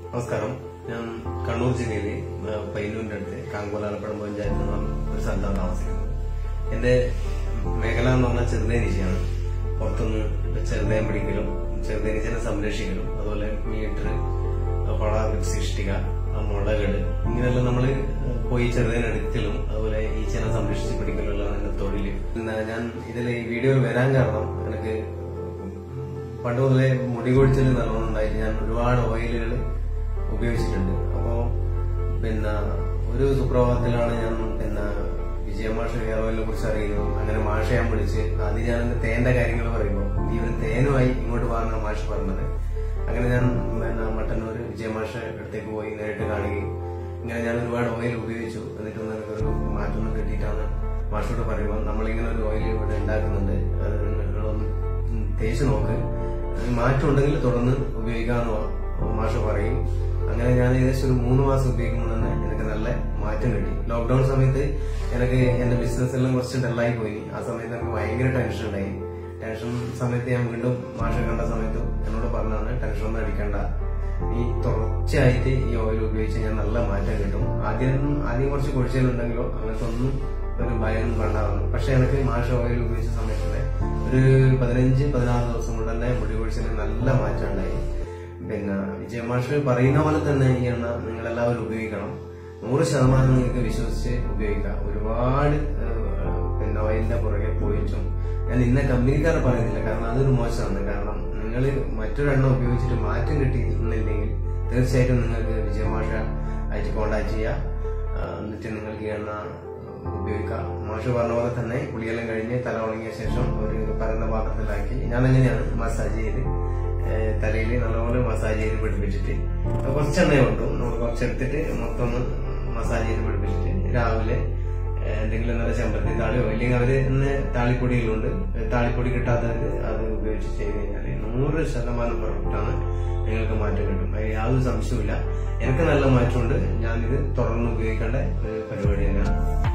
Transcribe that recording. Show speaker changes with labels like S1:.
S1: നമസ്കാരം ഞാൻ കണ്ണൂർ ജില്ലയിലെ ആ, പയ്യന്നൂരിന്റെ അടുത്ത് കാങ്കോലാലപ്പഴം പഞ്ചായത്ത് എന്ന് പറഞ്ഞ ഒരു സ്ഥലത്താണ് താമസിക്കുന്നത് എന്റെ മേഖല എന്ന് പറഞ്ഞാൽ ചെറുതേനീച്ചയാണ് പുറത്തുനിന്ന് ചെറുതേൻ പിടിക്കലും ചെറുതേനീച്ചനെ സംരക്ഷിക്കലും അതുപോലെ മീറ്റർ പഴ സൃഷ്ടിക ആ മുളകള് ഇങ്ങനെയെല്ലാം നമ്മള് പോയി ചെറുതേൻ എടുക്കലും അതുപോലെ ഈച്ചനെ സംരക്ഷിച്ച് പിടിക്കലുള്ള എന്റെ തൊഴില് പിന്നെ ഞാൻ ഇതിൽ ഈ വീഡിയോയിൽ വരാൻ കാരണം എനിക്ക് പണ്ട് മുതലേ മുടി കൊഴിച്ചിൽ നല്ലോണം ഉണ്ടായിട്ട് ഞാൻ ഒരുപാട് ഓയിലുകൾ ഉപയോഗിച്ചിട്ടുണ്ട് അപ്പോ പിന്നെ ഒരു സുപ്രഭാതത്തിലാണ് ഞാൻ പിന്നെ വിജയമാഷ ഹെയർ ഓയിലിനെ കുറിച്ച് അറിയുന്നത് അങ്ങനെ മാഷ ഞാൻ വിളിച്ച് ആദ്യം ഞാൻ തേന്റെ കാര്യങ്ങൾ പറയുമ്പോൾ ഈ ഒരു തേനുമായി ഇങ്ങോട്ട് പറഞ്ഞ മാഷ് പറഞ്ഞത് അങ്ങനെ ഞാൻ പിന്നെ മട്ടന്നൂർ വിജയമാഷ അടുത്തേക്ക് പോയി നേരിട്ട് കാണുകയും ഇങ്ങനെ ഞാൻ ഒരുപാട് ഓയിൽ ഉപയോഗിച്ചു എന്നിട്ടൊന്നും എനിക്കൊരു മാറ്റമൊന്നും കിട്ടിയിട്ടാണ് മാഷോട് പറയുമ്പോൾ നമ്മളിങ്ങനെ ഒരു ഓയിൽ ഇവിടെ ഉണ്ടാക്കുന്നുണ്ട് അത് നിങ്ങളൊന്ന് തേച്ച് നോക്ക് അതിന് മാറ്റം ഉണ്ടെങ്കിൽ തുടർന്ന് ഉപയോഗിക്കാമെന്ന് മാ- മാഷ് പറയും അങ്ങനെ ഞാൻ ഏകദേശം ഒരു മൂന്ന് മാസം ഉപയോഗിക്കുമ്പോൾ തന്നെ എനിക്ക് നല്ല മാറ്റം കിട്ടി ലോക്ക്ഡൌൺ സമയത്ത് എനിക്ക് എന്റെ ബിസിനസ് എല്ലാം കുറച്ച് ഡല്ലായി പോയി ആ സമയത്ത് എനിക്ക് ഭയങ്കര ടെൻഷൻ ഉണ്ടായി ടെൻഷൻ സമയത്ത് ഞാൻ വീണ്ടും മാഷെ കണ്ട സമയത്ത് എന്നോട് പറഞ്ഞാണ് ടെൻഷൻ ഒന്നും അടിക്കണ്ട ഈ തുടർച്ചയായിട്ട് ഈ ഓയിൽ ഉപയോഗിച്ച് ഞാൻ നല്ല മാറ്റം കിട്ടും ആദ്യം ആദ്യം കുറച്ച് കുഴിച്ചിലുണ്ടെങ്കിലോ അങ്ങനത്തെ ഒന്നും ഒരു ഭയം വേണ്ടാവുന്നു പക്ഷെ എനിക്ക് മാഷ ഓയിൽ ഉപയോഗിച്ച സമയത്ത് ഒരു പതിനഞ്ച് പതിനാറ് ദിവസം കൊണ്ട് തന്നെ മുടി കൊഴിച്ചിന് നല്ല മാറ്റം ഉണ്ടായി പിന്നെ വിജയമാഷ് പറയുന്ന പോലെ തന്നെ ഈ എണ്ണ നിങ്ങൾ എല്ലാവരും ഉപയോഗിക്കണം നൂറ് ശതമാനം നിങ്ങൾക്ക് വിശ്വസിച്ച് ഉപയോഗിക്കാം ഒരുപാട് ഏഹ്, പിന്നെ ഓയിലിന്റെ പുറകെ പോയിട്ടും ഞാൻ ഇന്ന കമ്പനിക്കാരെ പറയുന്നില്ല കാരണം അതൊരു മോശമാണ് കാരണം നിങ്ങൾ മറ്റൊരെണ്ണ ഉപയോഗിച്ചിട്ട് മാറ്റം കിട്ടിയിട്ടില്ലെങ്കിൽ തീർച്ചയായിട്ടും നിങ്ങൾക്ക് വിജയമാഷ ആയിട്ട് കോണ്ടാക്ട് ചെയ്യുക ആ, എന്നിട്ട് നിങ്ങൾക്ക് ഈ എണ്ണ ഉപയോഗിക്കാം മാഷ് പറഞ്ഞ പോലെ തന്നെ കുളിയെല്ലാം കഴിഞ്ഞ് തല ഉണങ്ങിയ ശേഷം ഒരു പരന്ന പാത്രത്തിലാക്കി ഞാൻ അങ്ങനെയാണ് മസാജ് ചെയ്ത് തലയിൽ നല്ലപോലെ മസാജ് ചെയ്ത് പിടിപ്പിച്ചിട്ട് കുറച്ച് എണ്ണ കൊണ്ടു നമ്മൾ കുറച്ചെടുത്തിട്ട് മൊത്തം ഒന്ന് മസാജ് ചെയ്ത് പിടിപ്പിച്ചിട്ട് രാവിലെ ഏഹ്, എന്തെങ്കിലും നല്ല ചെമ്പരത്തി താളിയോ ഇല്ലെങ്കിൽ അവര് ഇന്ന് താളിപ്പൊടികളുണ്ട് താളിപ്പൊടി കിട്ടാത്തവർക്ക് അത് ഉപയോഗിച്ച് ചെയ്ത് കഴിഞ്ഞാൽ നൂറ് ശതമാനം പെർഫെക്റ്റാണ് നിങ്ങൾക്ക് മാറ്റം കിട്ടും അതിൽ യാതൊരു സംശയവുമില്ല എനിക്ക് നല്ല മാറ്റമുണ്ട് ഞാനിത് തുടർന്ന് ഉപയോഗിക്കേണ്ട ഒരു പരിപാടി തന്നെയാണ്